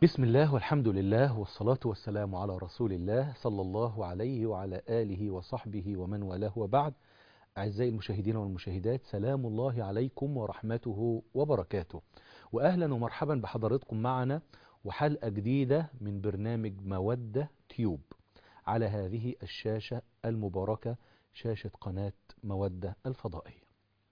بسم الله والحمد لله والصلاة والسلام على رسول الله صلى الله عليه وعلى آله وصحبه ومن والاه وبعد أعزائي المشاهدين والمشاهدات سلام الله عليكم ورحمته وبركاته وأهلا ومرحبا بحضراتكم معنا وحلقة جديدة من برنامج مودة تيوب على هذه الشاشة المباركة شاشة قناة مودة الفضائية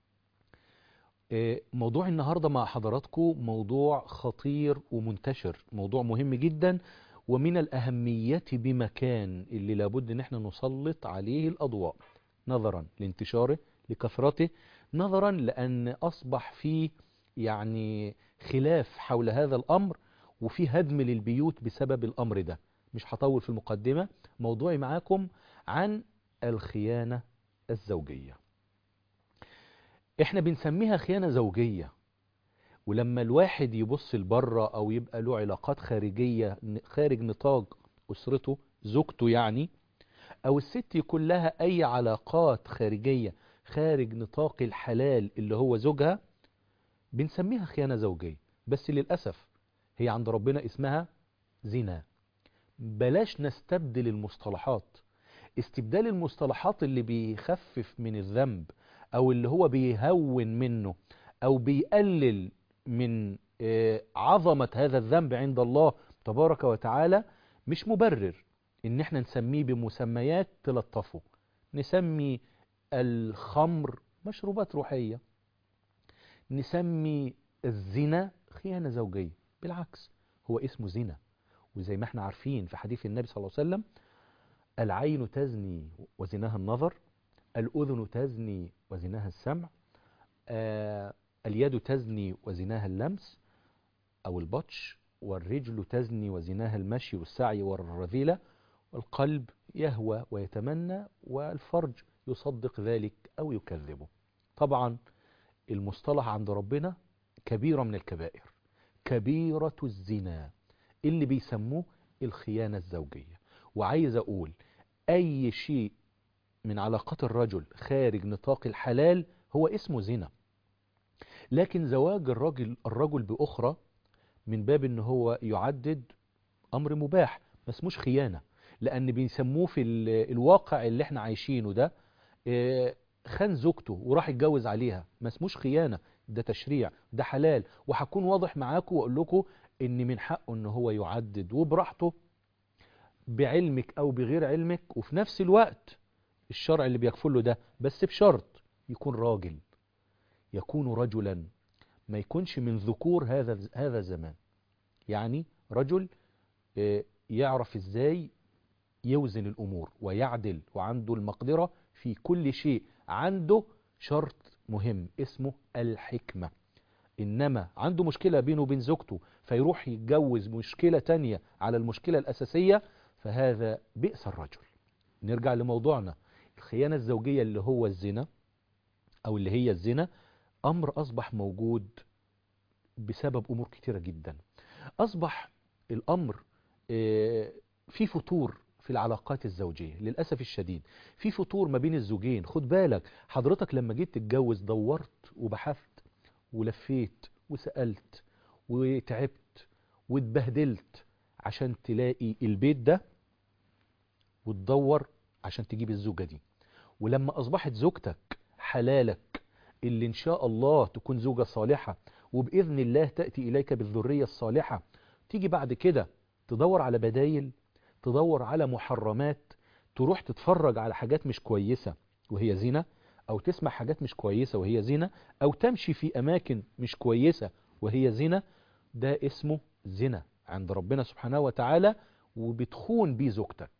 موضوع النهاردة مع حضراتكم موضوع خطير ومنتشر موضوع مهم جدا ومن الأهمية بمكان اللي لابد ان احنا نسلط عليه الأضواء نظرا لانتشاره لكثرته نظرا لأن أصبح فيه يعني خلاف حول هذا الأمر وفي هدم للبيوت بسبب الأمر ده مش هطول في المقدمة موضوعي معاكم عن الخيانة الزوجية احنا بنسميها خيانة زوجية ولما الواحد يبص لبره او يبقى له علاقات خارجية خارج نطاق اسرته زوجته يعني او الست يكون لها اي علاقات خارجية خارج نطاق الحلال اللي هو زوجها بنسميها خيانة زوجية بس للأسف هي عند ربنا اسمها زنا بلاش نستبدل المصطلحات استبدال المصطلحات اللي بيخفف من الذنب او اللي هو بيهون منه او بيقلل من عظمة هذا الذنب عند الله تبارك وتعالى مش مبرر ان احنا نسميه بمسميات تلطفه نسمي الخمر مشروبات روحية نسمي الزنا خيانة زوجية بالعكس هو اسمه زنا وزي ما احنا عارفين في حديث النبي صلى الله عليه وسلم العين تزني وزناها النظر الأذن تزني وزناها السمع آه اليد تزني وزناها اللمس أو البطش والرجل تزني وزناها المشي والسعي والرذيلة والقلب يهوى ويتمنى والفرج يصدق ذلك أو يكذبه طبعا المصطلح عند ربنا كبيرة من الكبائر كبيرة الزنا اللي بيسموه الخيانة الزوجية وعايز أقول أي شيء من علاقات الرجل خارج نطاق الحلال هو اسمه زنا لكن زواج الرجل الرجل بأخرى من باب ان هو يعدد امر مباح ما اسموش خيانة لان بيسموه في الواقع اللي احنا عايشينه ده خان زوجته وراح يتجوز عليها ما اسموش خيانة ده تشريع ده حلال وهكون واضح معاكم واقول لكم ان من حقه ان هو يعدد وبراحته بعلمك او بغير علمك وفي نفس الوقت الشرع اللي بيكفل له ده بس بشرط يكون راجل يكون رجلا ما يكونش من ذكور هذا هذا الزمان يعني رجل يعرف ازاي يوزن الامور ويعدل وعنده المقدرة في كل شيء عنده شرط مهم اسمه الحكمة انما عنده مشكلة بينه وبين زوجته فيروح يتجوز مشكلة تانية على المشكلة الاساسية فهذا بئس الرجل نرجع لموضوعنا الخيانة الزوجية اللي هو الزنا أو اللي هي الزنا أمر أصبح موجود بسبب أمور كتيرة جدا أصبح الأمر في فتور في العلاقات الزوجية للأسف الشديد في فتور ما بين الزوجين خد بالك حضرتك لما جيت تتجوز دورت وبحثت ولفيت وسألت وتعبت واتبهدلت عشان تلاقي البيت ده وتدور عشان تجيب الزوجة دي ولما أصبحت زوجتك حلالك اللي إن شاء الله تكون زوجة صالحة وبإذن الله تأتي إليك بالذرية الصالحة تيجي بعد كده تدور على بدايل تدور على محرمات تروح تتفرج على حاجات مش كويسة وهي زنا أو تسمع حاجات مش كويسة وهي زنا أو تمشي في أماكن مش كويسة وهي زنا ده اسمه زنا عند ربنا سبحانه وتعالى وبتخون بيه زوجتك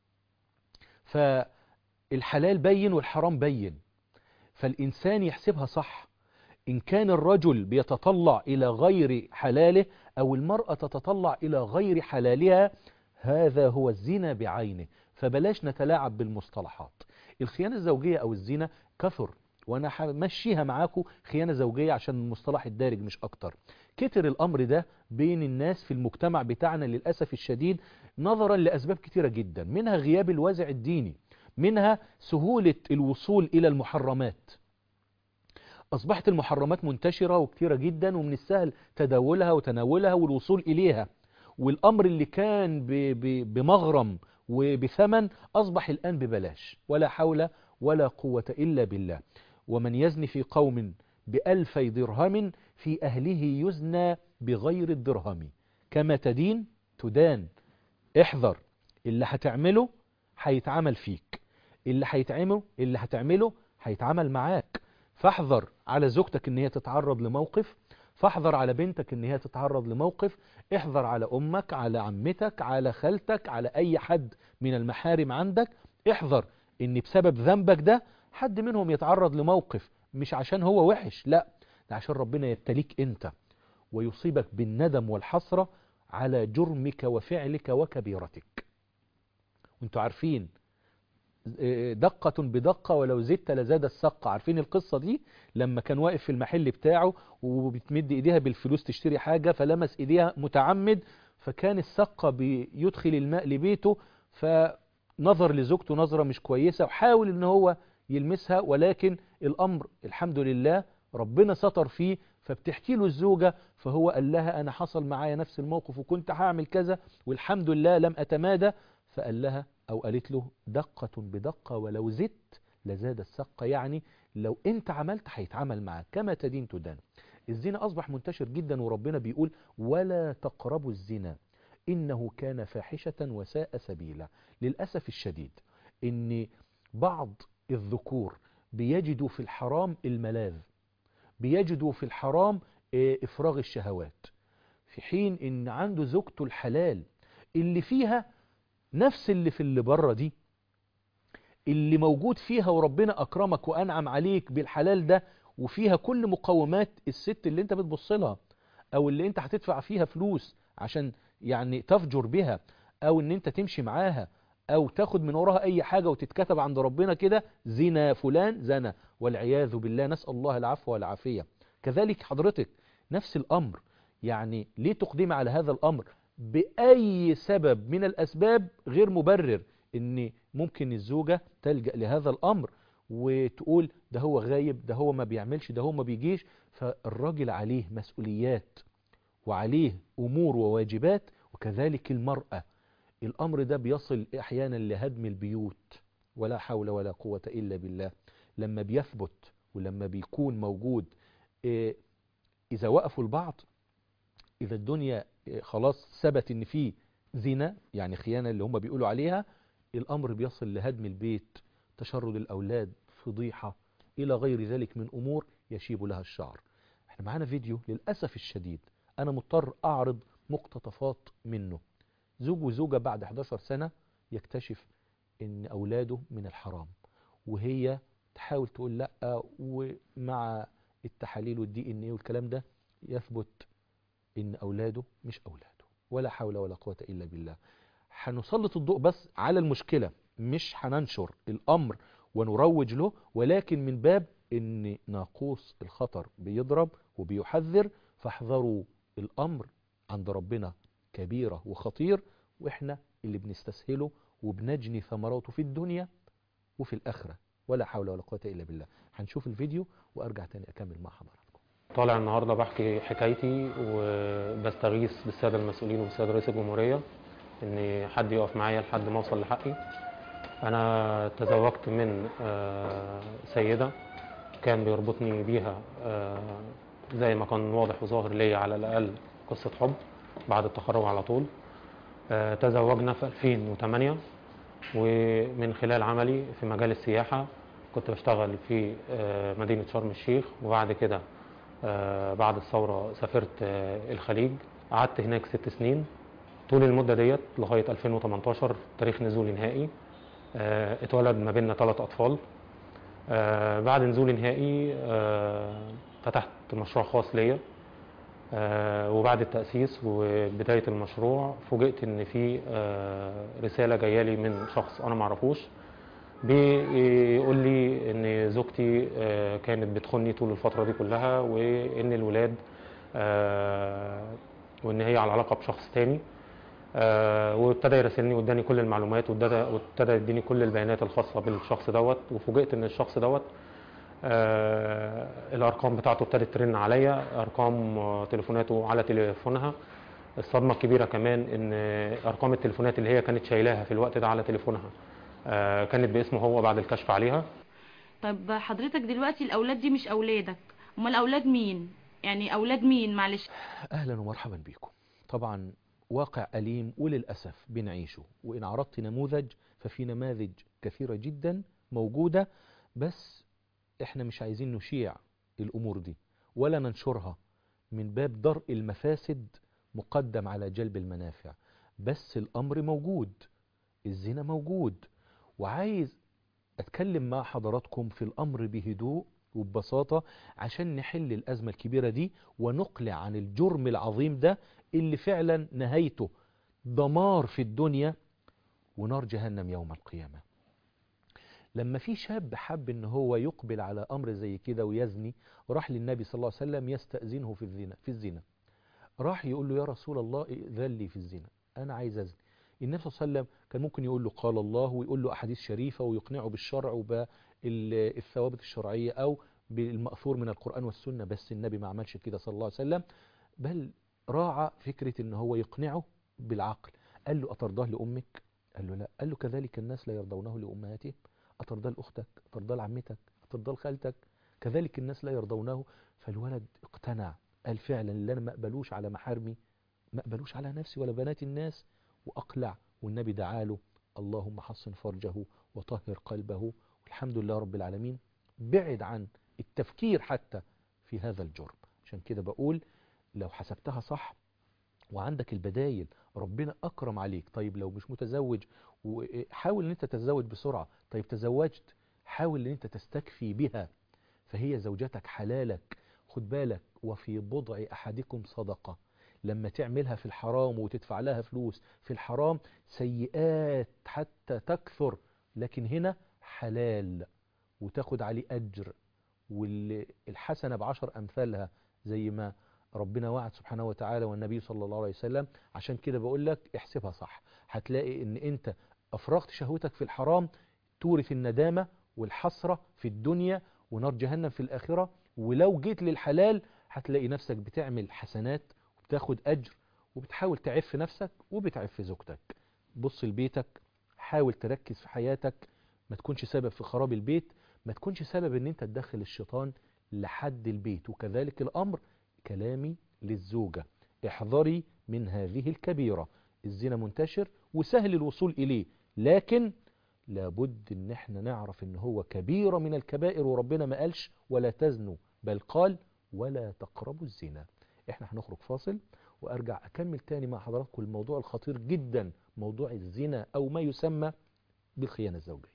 فالحلال بين والحرام بين فالإنسان يحسبها صح إن كان الرجل بيتطلع إلى غير حلاله أو المرأة تتطلع إلى غير حلالها هذا هو الزنا بعينه فبلاش نتلاعب بالمصطلحات الخيانة الزوجية أو الزنا كثر وأنا همشيها معاكم خيانة زوجية عشان المصطلح الدارج مش أكتر كتر الأمر ده بين الناس في المجتمع بتاعنا للأسف الشديد نظرا لأسباب كتيرة جدا منها غياب الوازع الديني منها سهولة الوصول إلى المحرمات أصبحت المحرمات منتشرة وكتيرة جدا ومن السهل تداولها وتناولها والوصول إليها والأمر اللي كان ب- ب- بمغرم وبثمن أصبح الآن ببلاش ولا حول ولا قوة إلا بالله ومن يزني في قوم بألفي درهم في أهله يزنى بغير الدرهم كما تدين تدان احذر اللي هتعمله هيتعمل فيك اللي هيتعمله اللي هتعمله هيتعمل معاك فاحذر على زوجتك ان هي تتعرض لموقف فاحذر على بنتك ان هي تتعرض لموقف احذر على امك على عمتك على خالتك على اي حد من المحارم عندك احذر ان بسبب ذنبك ده حد منهم يتعرض لموقف مش عشان هو وحش لا ده عشان ربنا يبتليك انت ويصيبك بالندم والحسرة على جرمك وفعلك وكبيرتك وانتوا عارفين دقة بدقة ولو زدت لزاد السقة عارفين القصة دي لما كان واقف في المحل بتاعه وبتمد ايديها بالفلوس تشتري حاجة فلمس ايديها متعمد فكان السقة بيدخل الماء لبيته فنظر لزوجته نظرة مش كويسة وحاول ان هو يلمسها ولكن الامر الحمد لله ربنا ستر فيه فبتحكي له الزوجة فهو قال لها انا حصل معايا نفس الموقف وكنت هعمل كذا والحمد لله لم اتمادى فقال لها أو قالت له دقة بدقة ولو زدت لزاد السقة يعني لو أنت عملت هيتعمل معك كما تدين تدان الزنا أصبح منتشر جدا وربنا بيقول ولا تقربوا الزنا إنه كان فاحشة وساء سبيلا للأسف الشديد إن بعض الذكور بيجدوا في الحرام الملاذ بيجدوا في الحرام إفراغ الشهوات في حين إن عنده زوجته الحلال اللي فيها نفس اللي في اللي بره دي اللي موجود فيها وربنا أكرمك وأنعم عليك بالحلال ده وفيها كل مقومات الست اللي انت بتبص لها او اللي انت هتدفع فيها فلوس عشان يعني تفجر بها او ان انت تمشي معاها او تاخد من وراها اي حاجة وتتكتب عند ربنا كده زنا فلان زنا والعياذ بالله نسأل الله العفو والعافية كذلك حضرتك نفس الامر يعني ليه تقدم على هذا الامر بأي سبب من الأسباب غير مبرر إن ممكن الزوجة تلجأ لهذا الأمر وتقول ده هو غايب ده هو ما بيعملش ده هو ما بيجيش فالراجل عليه مسؤوليات وعليه أمور وواجبات وكذلك المرأة الأمر ده بيصل أحيانا لهدم البيوت ولا حول ولا قوة إلا بالله لما بيثبت ولما بيكون موجود إذا وقفوا البعض إذا الدنيا خلاص ثبت ان في زنا يعني خيانة اللي هم بيقولوا عليها الامر بيصل لهدم البيت تشرد الاولاد فضيحة الى غير ذلك من امور يشيب لها الشعر احنا معانا فيديو للأسف الشديد انا مضطر اعرض مقتطفات منه زوج وزوجة بعد 11 سنة يكتشف ان اولاده من الحرام وهي تحاول تقول لا ومع التحاليل والدي ان ايه والكلام ده يثبت ان اولاده مش اولاده ولا حول ولا قوة الا بالله هنسلط الضوء بس على المشكلة مش هننشر الامر ونروج له ولكن من باب ان ناقوس الخطر بيضرب وبيحذر فاحذروا الامر عند ربنا كبيرة وخطير واحنا اللي بنستسهله وبنجني ثمراته في الدنيا وفي الاخرة ولا حول ولا قوة الا بالله هنشوف الفيديو وارجع تاني اكمل مع حضراتكم طالع النهارده بحكي حكايتي وبستغيث بالساده المسؤولين وبالسيد رئيس الجمهوريه ان حد يقف معايا لحد ما اوصل لحقي انا تزوجت من سيده كان بيربطني بيها زي ما كان واضح وظاهر ليا على الاقل قصه حب بعد التخرج على طول تزوجنا في 2008 ومن خلال عملي في مجال السياحه كنت بشتغل في مدينه شرم الشيخ وبعد كده آه بعد الثورة سافرت آه الخليج قعدت هناك ست سنين طول المدة ديت لغاية 2018 تاريخ نزولي نهائي آه اتولد ما بيننا ثلاث أطفال بعد نزولي نهائي فتحت مشروع خاص ليا وبعد التأسيس وبداية المشروع فوجئت إن في رسالة جاية لي من شخص أنا معرفوش بيقول لي ان زوجتي كانت بتخني طول الفتره دي كلها وان الولاد وان هي على علاقه بشخص تاني وابتدى يراسلني واداني كل المعلومات وابتدى يديني كل البيانات الخاصه بالشخص دوت وفوجئت ان الشخص دوت الارقام بتاعته ابتدت ترن عليا ارقام تليفوناته على تليفونها الصدمة الكبيرة كمان إن أرقام التليفونات اللي هي كانت شايلاها في الوقت ده على تليفونها آه، كانت باسمه هو بعد الكشف عليها طب حضرتك دلوقتي الاولاد دي مش اولادك امال اولاد مين يعني اولاد مين معلش أهلا ومرحبا بكم طبعا واقع أليم وللأسف بنعيشه وإن عرضت نموذج ففي نماذج كثيرة جدا موجودة بس إحنا مش عايزين نشيع الأمور دي ولا ننشرها من باب درء المفاسد مقدم على جلب المنافع بس الأمر موجود الزنا موجود وعايز أتكلم مع حضراتكم في الأمر بهدوء وببساطة عشان نحل الأزمة الكبيرة دي ونقلع عن الجرم العظيم ده اللي فعلا نهايته دمار في الدنيا ونار جهنم يوم القيامة لما في شاب حب ان هو يقبل على امر زي كده ويزني راح للنبي صلى الله عليه وسلم يستأذنه في الزنا في الزنا راح يقول له يا رسول الله ائذن لي في الزنا انا عايز ازني النبي صلى الله عليه وسلم كان ممكن يقول له قال الله ويقول له احاديث شريفه ويقنعه بالشرع وبالثوابت الشرعيه او بالمأثور من القرآن والسنة بس النبي ما عملش كده صلى الله عليه وسلم بل راعى فكرة ان هو يقنعه بالعقل قال له أترضاه لأمك قال له لا قال له كذلك الناس لا يرضونه لأمهاتهم أترضاه لأختك أترضاه لعمتك أترضاه لخالتك كذلك الناس لا يرضونه فالولد اقتنع قال فعلا اللي أنا ما أقبلوش على محارمي ما أقبلوش على نفسي ولا بنات الناس وأقلع والنبي دعاله اللهم حصن فرجه وطهر قلبه والحمد لله رب العالمين بعد عن التفكير حتى في هذا الجرم عشان كده بقول لو حسبتها صح وعندك البدايل ربنا أكرم عليك طيب لو مش متزوج حاول ان انت تتزوج بسرعة طيب تزوجت حاول ان انت تستكفي بها فهي زوجتك حلالك خد بالك وفي بضع أحدكم صدقة لما تعملها في الحرام وتدفع لها فلوس في الحرام سيئات حتى تكثر لكن هنا حلال وتاخد عليه أجر والحسنة بعشر أمثالها زي ما ربنا وعد سبحانه وتعالى والنبي صلى الله عليه وسلم عشان كده بقول لك احسبها صح هتلاقي ان انت افرغت شهوتك في الحرام تورث الندامة والحسرة في الدنيا ونار جهنم في الآخرة ولو جيت للحلال هتلاقي نفسك بتعمل حسنات وبتاخد أجر وبتحاول تعف نفسك وبتعف زوجتك بص لبيتك حاول تركز في حياتك ما تكونش سبب في خراب البيت ما تكونش سبب ان انت تدخل الشيطان لحد البيت وكذلك الامر كلامي للزوجة احذري من هذه الكبيرة الزنا منتشر وسهل الوصول اليه لكن لابد ان احنا نعرف ان هو كبيرة من الكبائر وربنا ما قالش ولا تزنوا بل قال ولا تقربوا الزنا احنا هنخرج فاصل وارجع اكمل تاني مع حضراتكم الموضوع الخطير جدا موضوع الزنا او ما يسمى بالخيانة الزوجية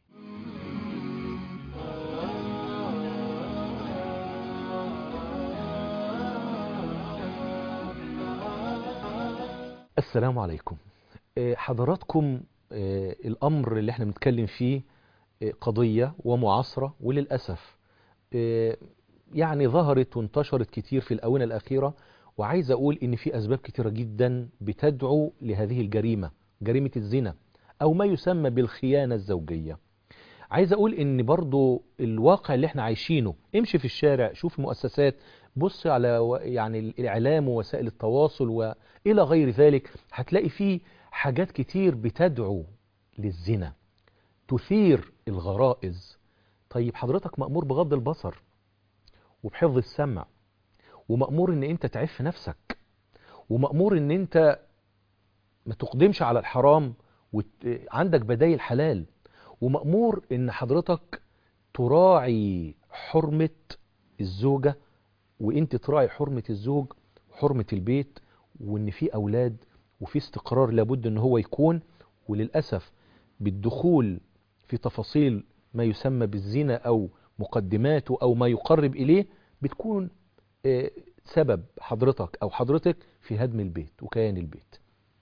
السلام عليكم حضراتكم الأمر اللي احنا بنتكلم فيه قضية ومعاصرة وللأسف يعني ظهرت وانتشرت كتير في الأونة الأخيرة وعايز أقول إن في أسباب كتيرة جدا بتدعو لهذه الجريمة جريمة الزنا أو ما يسمى بالخيانة الزوجية عايز أقول إن برضو الواقع اللي احنا عايشينه امشي في الشارع شوف مؤسسات بص على يعني الإعلام ووسائل التواصل وإلى غير ذلك هتلاقي فيه حاجات كتير بتدعو للزنا تثير الغرائز طيب حضرتك مأمور بغض البصر وبحفظ السمع ومأمور ان انت تعف نفسك ومأمور ان انت ما تقدمش على الحرام وعندك بدايل حلال ومأمور ان حضرتك تراعي حرمة الزوجة وانت تراعي حرمة الزوج وحرمة البيت وان في اولاد وفي استقرار لابد ان هو يكون وللأسف بالدخول في تفاصيل ما يسمى بالزنا او مقدماته او ما يقرب اليه بتكون سبب حضرتك او حضرتك في هدم البيت وكيان البيت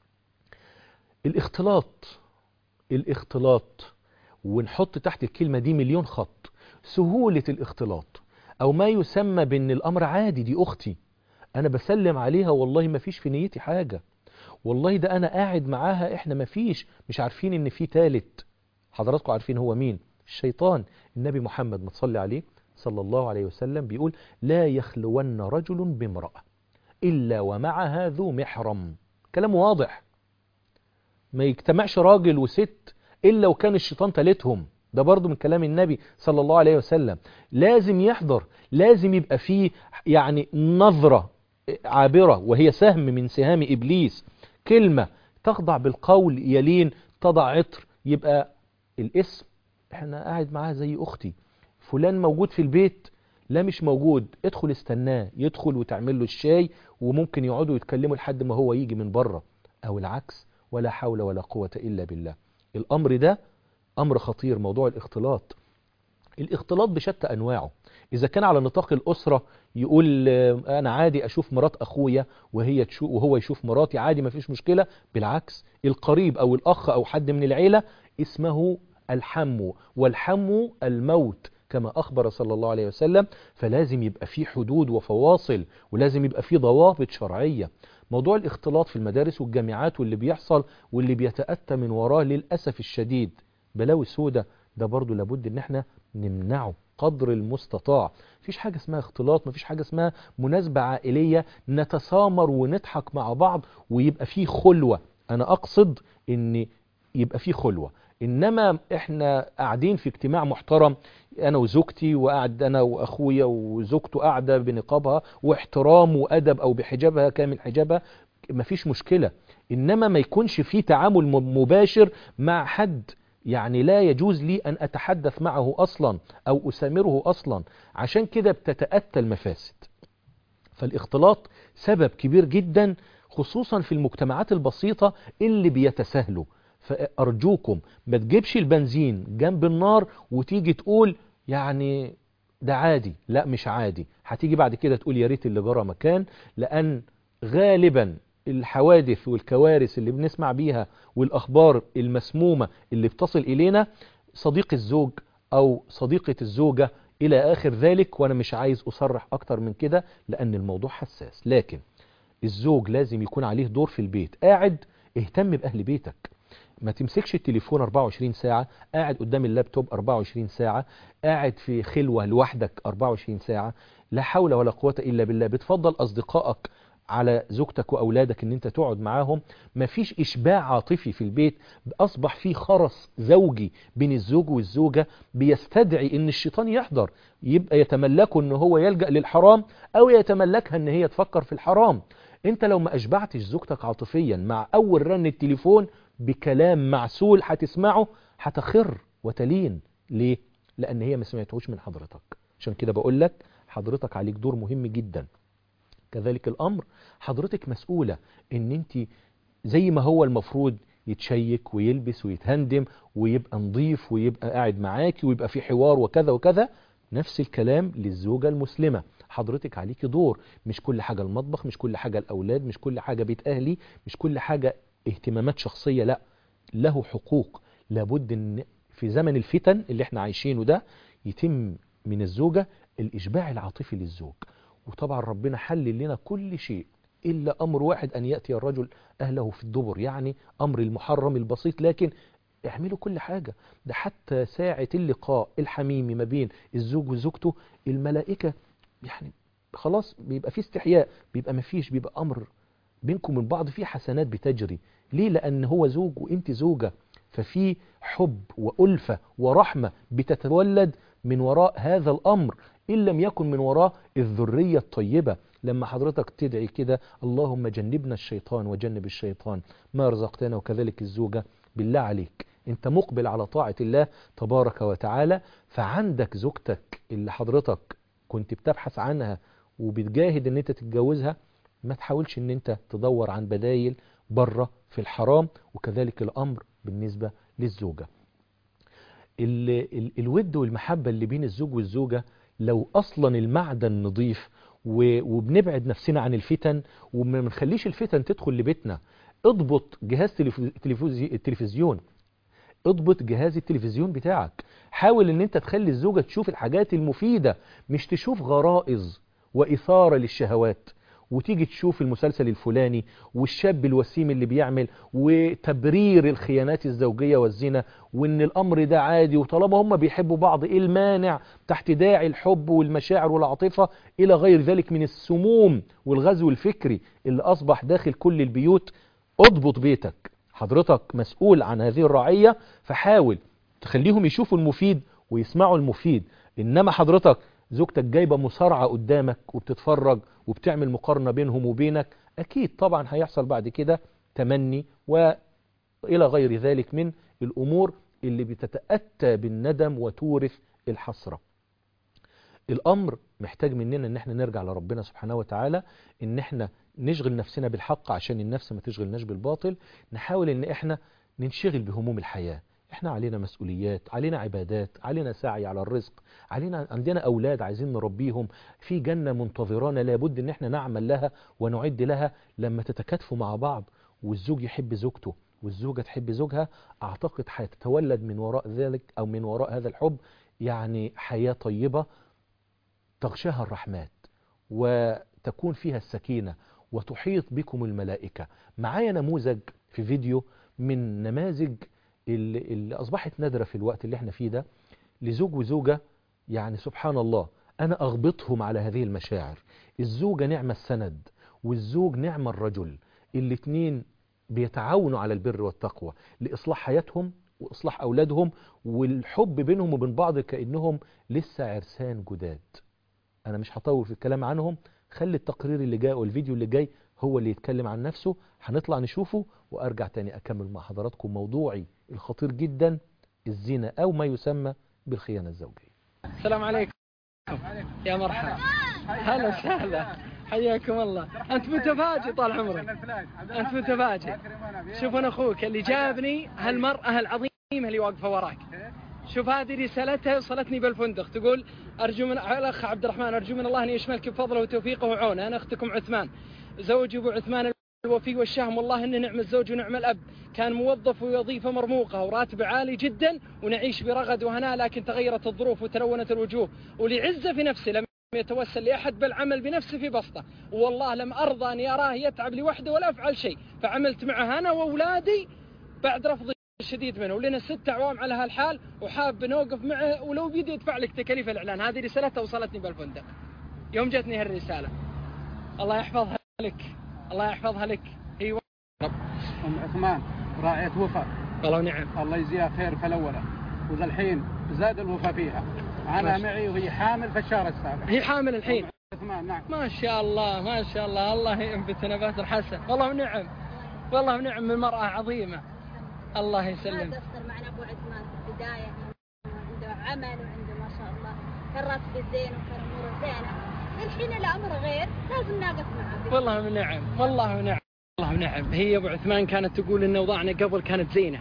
الاختلاط الاختلاط ونحط تحت الكلمة دي مليون خط سهولة الاختلاط او ما يسمى بان الامر عادي دي اختي انا بسلم عليها والله ما فيش في نيتي حاجة والله ده انا قاعد معاها احنا ما فيش مش عارفين ان في تالت حضراتكم عارفين هو مين الشيطان النبي محمد متصلي عليه صلى الله عليه وسلم بيقول لا يخلون رجل بامرأة إلا ومعها ذو محرم كلام واضح ما يجتمعش راجل وست إلا وكان الشيطان تالتهم ده برضو من كلام النبي صلى الله عليه وسلم لازم يحضر لازم يبقى فيه يعني نظرة عابرة وهي سهم من سهام إبليس كلمة تخضع بالقول يلين تضع عطر يبقى الاسم احنا قاعد معاها زي أختي فلان موجود في البيت لا مش موجود ادخل استناه يدخل وتعمل له الشاي وممكن يقعدوا يتكلموا لحد ما هو يجي من بره او العكس ولا حول ولا قوة الا بالله الامر ده امر خطير موضوع الاختلاط الاختلاط بشتى انواعه اذا كان على نطاق الاسرة يقول آه، انا عادي اشوف مرات اخويا وهي تشوف وهو يشوف مراتي عادي ما فيش مشكلة بالعكس القريب او الاخ او حد من العيلة اسمه الحمو والحمو الموت كما أخبر صلى الله عليه وسلم فلازم يبقى في حدود وفواصل ولازم يبقى في ضوابط شرعية موضوع الاختلاط في المدارس والجامعات واللي بيحصل واللي بيتأتى من وراه للأسف الشديد بلاوي سودة ده برضو لابد ان احنا نمنعه قدر المستطاع مفيش حاجة اسمها اختلاط مفيش حاجة اسمها مناسبة عائلية نتسامر ونضحك مع بعض ويبقى فيه خلوة انا اقصد ان يبقى فيه خلوة انما احنا قاعدين في اجتماع محترم انا وزوجتي وقاعد انا واخويا وزوجته قاعده بنقابها واحترام وادب او بحجابها كامل حجابها مفيش مشكله انما ما يكونش في تعامل م- مباشر مع حد يعني لا يجوز لي ان اتحدث معه اصلا او اسامره اصلا عشان كده بتتاتى المفاسد فالاختلاط سبب كبير جدا خصوصا في المجتمعات البسيطه اللي بيتساهلوا فأرجوكم ما تجيبش البنزين جنب النار وتيجي تقول يعني ده عادي لا مش عادي هتيجي بعد كده تقول يا ريت اللي جرى مكان لأن غالبا الحوادث والكوارث اللي بنسمع بيها والأخبار المسمومة اللي بتصل إلينا صديق الزوج أو صديقة الزوجة إلى آخر ذلك وأنا مش عايز أصرح أكتر من كده لأن الموضوع حساس لكن الزوج لازم يكون عليه دور في البيت قاعد اهتم بأهل بيتك ما تمسكش التليفون 24 ساعة قاعد قدام اللابتوب 24 ساعة قاعد في خلوة لوحدك 24 ساعة لا حول ولا قوة إلا بالله بتفضل أصدقائك على زوجتك وأولادك ان انت تقعد معاهم مفيش إشباع عاطفي في البيت أصبح في خرس زوجي بين الزوج والزوجة بيستدعي ان الشيطان يحضر يبقى يتملكه ان هو يلجأ للحرام أو يتملكها ان هي تفكر في الحرام انت لو ما أشبعتش زوجتك عاطفيا مع أول رن التليفون بكلام معسول هتسمعه هتخر وتلين ليه؟ لأن هي ما سمعتهوش من حضرتك عشان كده بقول لك حضرتك عليك دور مهم جدا كذلك الأمر حضرتك مسؤولة ان انت زي ما هو المفروض يتشيك ويلبس ويتهندم ويبقى نظيف ويبقى قاعد معاكي ويبقى في حوار وكذا وكذا نفس الكلام للزوجة المسلمة حضرتك عليكي دور مش كل حاجة المطبخ مش كل حاجة الأولاد مش كل حاجة بيت أهلي مش كل حاجة اهتمامات شخصية لا له حقوق لابد ان في زمن الفتن اللي احنا عايشينه ده يتم من الزوجة الإشباع العاطفي للزوج وطبعا ربنا حلل لنا كل شيء إلا أمر واحد أن يأتي الرجل أهله في الدبر يعني أمر المحرم البسيط لكن اعملوا كل حاجة ده حتى ساعة اللقاء الحميمي ما بين الزوج وزوجته الملائكة يعني خلاص بيبقى في استحياء بيبقى مفيش بيبقى أمر بينكم من بعض في حسنات بتجري ليه لأن هو زوج وانت زوجة ففي حب وألفة ورحمة بتتولد من وراء هذا الأمر إن لم يكن من وراء الذرية الطيبة لما حضرتك تدعي كده اللهم جنبنا الشيطان وجنب الشيطان ما رزقتنا وكذلك الزوجة بالله عليك انت مقبل على طاعة الله تبارك وتعالى فعندك زوجتك اللي حضرتك كنت بتبحث عنها وبتجاهد ان انت تتجوزها ما تحاولش ان انت تدور عن بدايل بره في الحرام وكذلك الامر بالنسبة للزوجة ال ال الود والمحبة اللي بين الزوج والزوجة لو اصلا المعدن نظيف وبنبعد نفسنا عن الفتن وما بنخليش الفتن تدخل لبيتنا اضبط جهاز التلفزيون اضبط جهاز التلفزيون بتاعك حاول ان انت تخلي الزوجة تشوف الحاجات المفيدة مش تشوف غرائز وإثارة للشهوات وتيجي تشوف المسلسل الفلاني والشاب الوسيم اللي بيعمل وتبرير الخيانات الزوجية والزنا وان الامر ده عادي وطالما هم بيحبوا بعض ايه المانع تحت داعي الحب والمشاعر والعاطفة الى غير ذلك من السموم والغزو الفكري اللي اصبح داخل كل البيوت اضبط بيتك حضرتك مسؤول عن هذه الرعية فحاول تخليهم يشوفوا المفيد ويسمعوا المفيد انما حضرتك زوجتك جايبة مصارعة قدامك وبتتفرج وبتعمل مقارنة بينهم وبينك اكيد طبعا هيحصل بعد كده تمني والى غير ذلك من الامور اللي بتتأتى بالندم وتورث الحسرة الامر محتاج مننا ان احنا نرجع لربنا سبحانه وتعالى ان احنا نشغل نفسنا بالحق عشان النفس ما تشغلناش بالباطل نحاول ان احنا ننشغل بهموم الحياة احنا علينا مسؤوليات علينا عبادات علينا سعي على الرزق علينا عندنا اولاد عايزين نربيهم في جنة منتظرانا لابد ان احنا نعمل لها ونعد لها لما تتكاتفوا مع بعض والزوج يحب زوجته والزوجة تحب زوجها اعتقد هتتولد من وراء ذلك او من وراء هذا الحب يعني حياة طيبة تغشاها الرحمات وتكون فيها السكينة وتحيط بكم الملائكة معايا نموذج في فيديو من نماذج اللي, اللي أصبحت نادرة في الوقت اللي احنا فيه ده لزوج وزوجة يعني سبحان الله أنا أغبطهم على هذه المشاعر الزوجة نعمة السند والزوج نعمة الرجل الاتنين بيتعاونوا على البر والتقوى لإصلاح حياتهم وإصلاح أولادهم والحب بينهم وبين بعض كأنهم لسه عرسان جداد أنا مش هطول في الكلام عنهم خلي التقرير اللي جاي والفيديو اللي جاي هو اللي يتكلم عن نفسه هنطلع نشوفه وأرجع تاني أكمل مع حضراتكم موضوعي الخطير جدا الزنا أو ما يسمى بالخيانة الزوجية السلام عليكم يا مرحبا هلا وسهلا حياكم الله انت متفاجئ طال عمرك انت متفاجئ شوف انا اخوك اللي جابني هالمراه العظيمه اللي واقفه وراك شوف هذه رسالتها وصلتني بالفندق تقول ارجو من الاخ عبد الرحمن ارجو من الله ان يشملك بفضله وتوفيقه وعونه انا اختكم عثمان زوجي ابو عثمان الوفي والشهم والله انه نعم الزوج ونعم الاب كان موظف ووظيفه مرموقه وراتب عالي جدا ونعيش برغد وهناء لكن تغيرت الظروف وتلونت الوجوه ولعزه في نفسه لم يتوسل لأحد بالعمل بنفسه في بسطة والله لم أرضى أني أراه يتعب لوحده ولا أفعل شيء فعملت معه أنا وأولادي بعد رفض الشديد منه ولنا ست أعوام على هالحال وحاب نوقف معه ولو بيدي يدفع لك تكاليف الإعلان هذه رسالتها وصلتني بالفندق يوم جتني هالرسالة الله يحفظها لك الله يحفظها لك هي ام عثمان راعية وفاء والله ونعم الله يجزيها خير فالاولى وذا الحين زاد الوفاء فيها انا ماشي. معي وهي حامل في الشهر السابع هي حامل الحين أم عثمان نعم ما شاء الله ما شاء الله الله ينبت نبات الحسن والله ونعم والله ونعم من مرأة عظيمة الله ما يسلمك قصر معنا ابو عثمان في البدايه عنده عمل وعنده ما شاء الله كان راتبه زين وكان اموره زينه الحين الامر غير لازم نقف معه والله ونعم والله ونعم والله ونعم هي ابو عثمان كانت تقول ان اوضاعنا قبل كانت زينه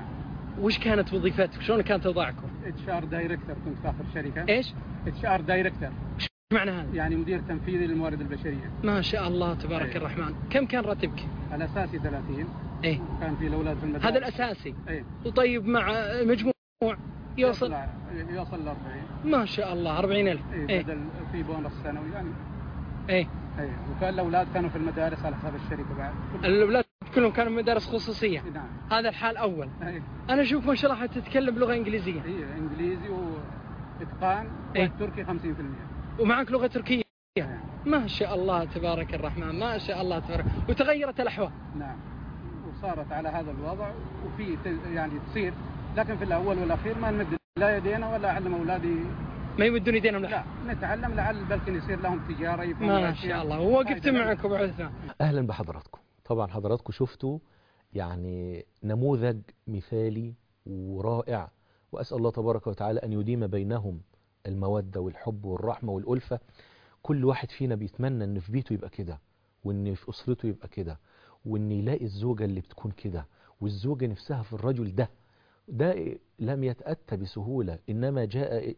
وش كانت وظيفتك شلون كانت اوضاعكم اتش ار دايركتور كنت في اخر شركه ايش اتش ار دايركتور ايش معنى هذا يعني مدير تنفيذي للموارد البشريه ما شاء الله تبارك إيه. الرحمن كم كان راتبك الاساسي 30 ايه كان في الاولاد في المدارس هذا الاساسي ايه وطيب مع مجموع يوصل يوصل ل 40 ما شاء الله 40000 ايه ايه بدل في بونص سنوي يعني ايه ايه وكان الاولاد كانوا في المدارس على حساب الشركه بعد الاولاد كلهم كانوا مدارس خصوصيه نعم هذا الحال اول ايه انا اشوف ما شاء الله تتكلم بلغه انجليزيه هي انجليزي واتقان إيه. والتركي 50% ومعك لغه تركيه نعم. ما شاء الله تبارك الرحمن ما شاء الله تبارك وتغيرت الاحوال نعم وصارت على هذا الوضع وفي ت- يعني تصير لكن في الاول والاخير ما نمد لا يدينا ولا اعلم اولادي ما يمدون يدينهم لا لحد نتعلم لعل بلكن يصير لهم تجاره يفهموا ما أشياء. شاء الله ووقفت هاي معك ابو عثمان أهلا بحضراتكم طبعا حضراتكم شفتوا يعني نموذج مثالي ورائع وأسأل الله تبارك وتعالى أن يديم بينهم المودة والحب والرحمة والألفة كل واحد فينا بيتمنى أن في بيته يبقى كده وأن في أسرته يبقى كده وأن يلاقي الزوجة اللي بتكون كده والزوجة نفسها في الرجل ده ده لم يتأتى بسهولة إنما جاء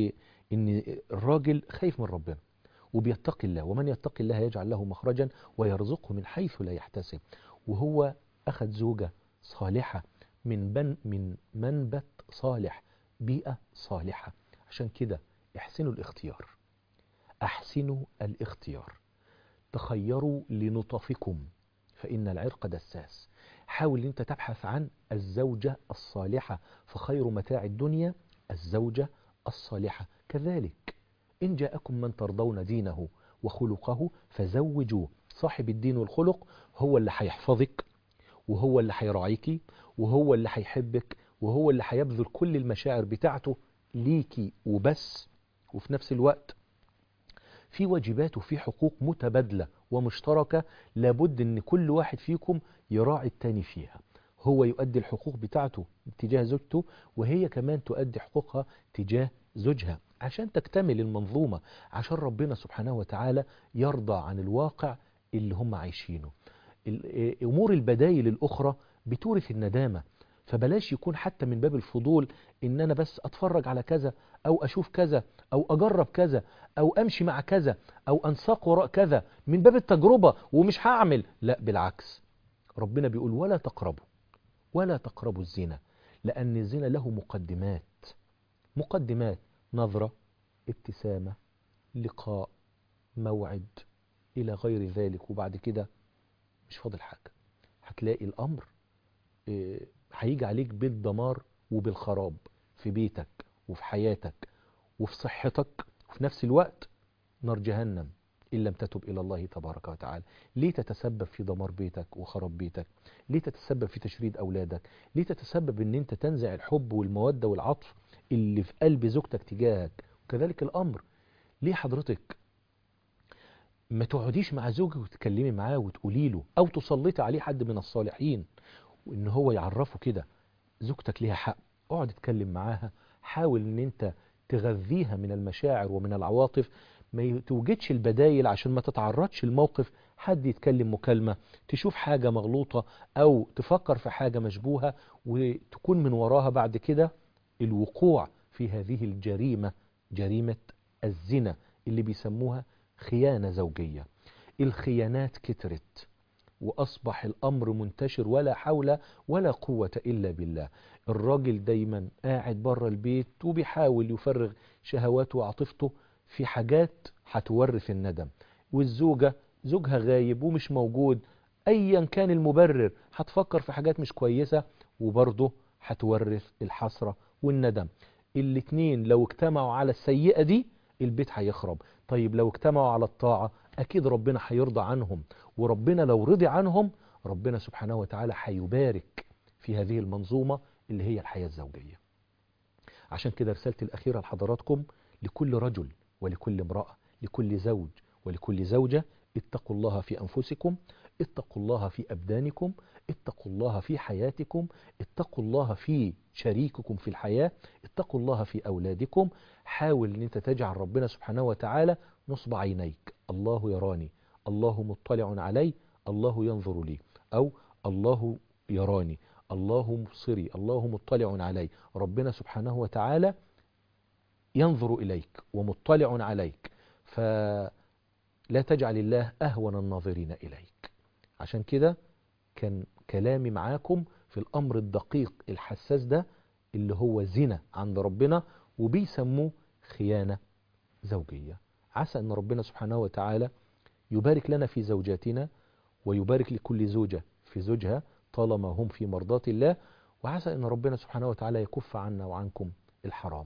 بأن الراجل خايف من ربنا وبيتقي الله ومن يتقي الله يجعل له مخرجا ويرزقه من حيث لا يحتسب وهو أخذ زوجة صالحة من بن من منبت صالح بيئة صالحة عشان كده احسنوا الاختيار احسنوا الاختيار تخيروا لنطفكم فإن العرق دساس حاول ان انت تبحث عن الزوجة الصالحة فخير متاع الدنيا الزوجة الصالحة كذلك إن جاءكم من ترضون دينه وخلقه فزوجوا صاحب الدين والخلق هو اللي هيحفظك وهو اللي هيراعيكي وهو اللي هيحبك وهو اللي هيبذل كل المشاعر بتاعته ليكي وبس وفي نفس الوقت في واجبات وفي حقوق متبادلة ومشتركة لابد ان كل واحد فيكم يراعي التاني فيها هو يؤدي الحقوق بتاعته تجاه زوجته وهي كمان تؤدي حقوقها تجاه زوجها عشان تكتمل المنظومة عشان ربنا سبحانه وتعالى يرضى عن الواقع اللي هم عايشينه ال- أمور البدايل الأخرى بتورث الندامة فبلاش يكون حتى من باب الفضول ان انا بس اتفرج على كذا او اشوف كذا او اجرب كذا او امشي مع كذا او انساق وراء كذا من باب التجربة ومش هعمل لا بالعكس ربنا بيقول ولا تقربوا ولا تقربوا الزنا لان الزنا له مقدمات مقدمات نظرة ابتسامة لقاء موعد الى غير ذلك وبعد كده مش فاضل حاجة هتلاقي الامر إيه، هيجي عليك بالدمار وبالخراب في بيتك وفي حياتك وفي صحتك وفي نفس الوقت نار جهنم إن لم تتب إلى الله تبارك وتعالى ليه تتسبب في دمار بيتك وخراب بيتك ليه تتسبب في تشريد أولادك ليه تتسبب أن أنت تنزع الحب والمودة والعطف اللي في قلب زوجتك تجاهك وكذلك الأمر ليه حضرتك ما تقعديش مع زوجك وتتكلمي معاه وتقولي له أو تسلطي عليه حد من الصالحين وان هو يعرفه كده زوجتك ليها حق اقعد اتكلم معاها حاول ان انت تغذيها من المشاعر ومن العواطف ما توجدش البدايل عشان ما تتعرضش الموقف حد يتكلم مكالمة تشوف حاجة مغلوطة او تفكر في حاجة مشبوهة وتكون من وراها بعد كده الوقوع في هذه الجريمة جريمة الزنا اللي بيسموها خيانة زوجية الخيانات كترت وأصبح الأمر منتشر ولا حول ولا قوة إلا بالله الراجل دايما قاعد بره البيت وبيحاول يفرغ شهواته وعاطفته في حاجات هتورث الندم والزوجة زوجها غايب ومش موجود أيا كان المبرر هتفكر في حاجات مش كويسة وبرضه هتورث الحسرة والندم الاتنين لو اجتمعوا على السيئة دي البيت هيخرب طيب لو اجتمعوا على الطاعة أكيد ربنا هيرضى عنهم وربنا لو رضي عنهم ربنا سبحانه وتعالى هيبارك في هذه المنظومة اللي هي الحياة الزوجية عشان كده رسالتي الأخيرة لحضراتكم لكل رجل ولكل امرأة لكل زوج ولكل زوجة اتقوا الله في أنفسكم اتقوا الله في أبدانكم اتقوا الله في حياتكم اتقوا الله في شريككم في الحياة اتقوا الله في أولادكم حاول ان انت تجعل ربنا سبحانه وتعالى نصب عينيك الله يراني الله مطلع علي الله ينظر لي أو الله يراني الله مبصري الله مطلع علي ربنا سبحانه وتعالى ينظر إليك ومطلع عليك فلا تجعل الله أهون الناظرين إليك عشان كده كان كلامي معاكم في الأمر الدقيق الحساس ده اللي هو زنا عند ربنا وبيسموه خيانة زوجية عسى أن ربنا سبحانه وتعالى يبارك لنا في زوجاتنا ويبارك لكل زوجة في زوجها طالما هم في مرضاة الله وعسى أن ربنا سبحانه وتعالى يكف عنا وعنكم الحرام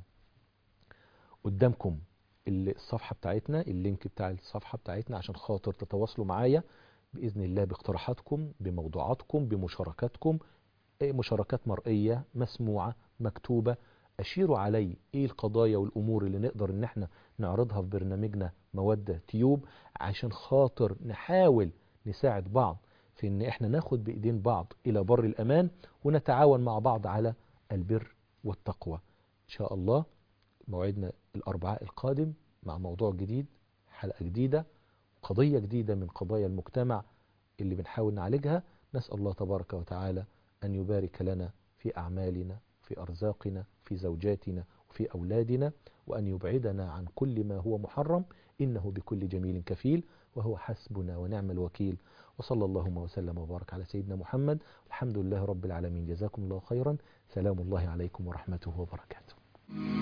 قدامكم الصفحة بتاعتنا اللينك بتاع الصفحة بتاعتنا عشان خاطر تتواصلوا معايا بإذن الله باقتراحاتكم بموضوعاتكم بمشاركاتكم مشاركات مرئية مسموعة مكتوبة أشيروا علي إيه القضايا والأمور اللي نقدر إن احنا نعرضها في برنامجنا مودة تيوب عشان خاطر نحاول نساعد بعض في إن احنا ناخد بإيدين بعض إلى بر الأمان ونتعاون مع بعض على البر والتقوى إن شاء الله موعدنا الأربعاء القادم مع موضوع جديد حلقة جديدة قضية جديدة من قضايا المجتمع اللي بنحاول نعالجها نسأل الله تبارك وتعالى أن يبارك لنا في أعمالنا في أرزاقنا في زوجاتنا وفي أولادنا وأن يبعدنا عن كل ما هو محرم إنه بكل جميل كفيل وهو حسبنا ونعم الوكيل وصلى اللهم وسلم وبارك على سيدنا محمد الحمد لله رب العالمين جزاكم الله خيرا سلام الله عليكم ورحمته وبركاته